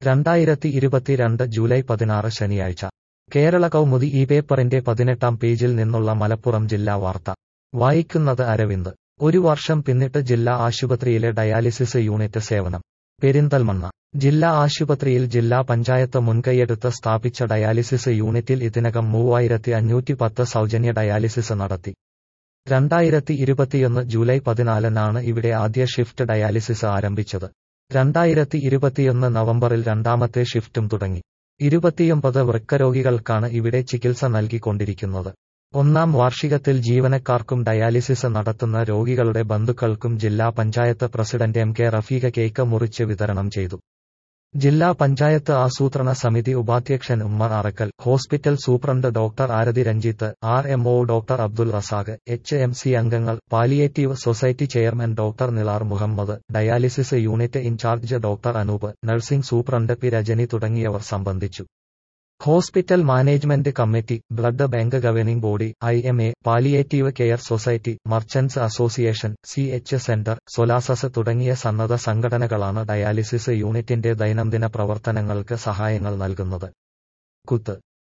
രണ്ടായിരത്തി ഇരുപത്തിരണ്ട് ജൂലൈ പതിനാറ് ശനിയാഴ്ച കേരള കൗമുദി ഈ പേപ്പറിന്റെ പതിനെട്ടാം പേജിൽ നിന്നുള്ള മലപ്പുറം ജില്ലാ വാർത്ത വായിക്കുന്നത് അരവിന്ദ് ഒരു വർഷം പിന്നിട്ട് ജില്ലാ ആശുപത്രിയിലെ ഡയാലിസിസ് യൂണിറ്റ് സേവനം പെരിന്തൽമണ്ണ ജില്ലാ ആശുപത്രിയിൽ ജില്ലാ പഞ്ചായത്ത് മുൻകൈയെടുത്ത് സ്ഥാപിച്ച ഡയാലിസിസ് യൂണിറ്റിൽ ഇതിനകം മൂവായിരത്തി അഞ്ഞൂറ്റി പത്ത് സൗജന്യ ഡയാലിസിസ് നടത്തി രണ്ടായിരത്തി ഇരുപത്തിയൊന്ന് ജൂലൈ പതിനാലിനാണ് ഇവിടെ ആദ്യ ഷിഫ്റ്റ് ഡയാലിസിസ് ആരംഭിച്ചത് രണ്ടായിരത്തി ഇരുപത്തിയൊന്ന് നവംബറിൽ രണ്ടാമത്തെ ഷിഫ്റ്റും തുടങ്ങി ഇരുപത്തിയൊമ്പത് വൃക്കരോഗികൾക്കാണ് ഇവിടെ ചികിത്സ നൽകിക്കൊണ്ടിരിക്കുന്നത് ഒന്നാം വാർഷികത്തിൽ ജീവനക്കാർക്കും ഡയാലിസിസ് നടത്തുന്ന രോഗികളുടെ ബന്ധുക്കൾക്കും ജില്ലാ panchayat president M K Rafeeqa cake മുറിച്ച് വിതരണം ചെയ്തു ജില്ലാ പഞ്ചായത്ത് ആസൂത്രണ സമിതി ഉപാധ്യക്ഷൻ Ummer Arakkal hospital superintendent doctor Arathi Ranjith R M O doctor Abdul Razak H M C അംഗങ്ങൾ palliative society chairman doctor Nilar Muhammad dialysis unit in charge doctor Anoop nursing superintendent P Rajani തുടങ്ങിയവർ സംബന്ധിച്ചു hospital management committee blood bank governing body I M A palliative care society merchants association C H centre സൊലാസസ് തുടങ്ങിയ സന്നദ്ധ സംഘടനകളാണ് dialysis യൂണിറ്റിന്റെ ദൈനംദിന പ്രവർത്തനങ്ങൾക്ക് സഹായങ്ങൾ നൽകുന്നത് കുത്ത്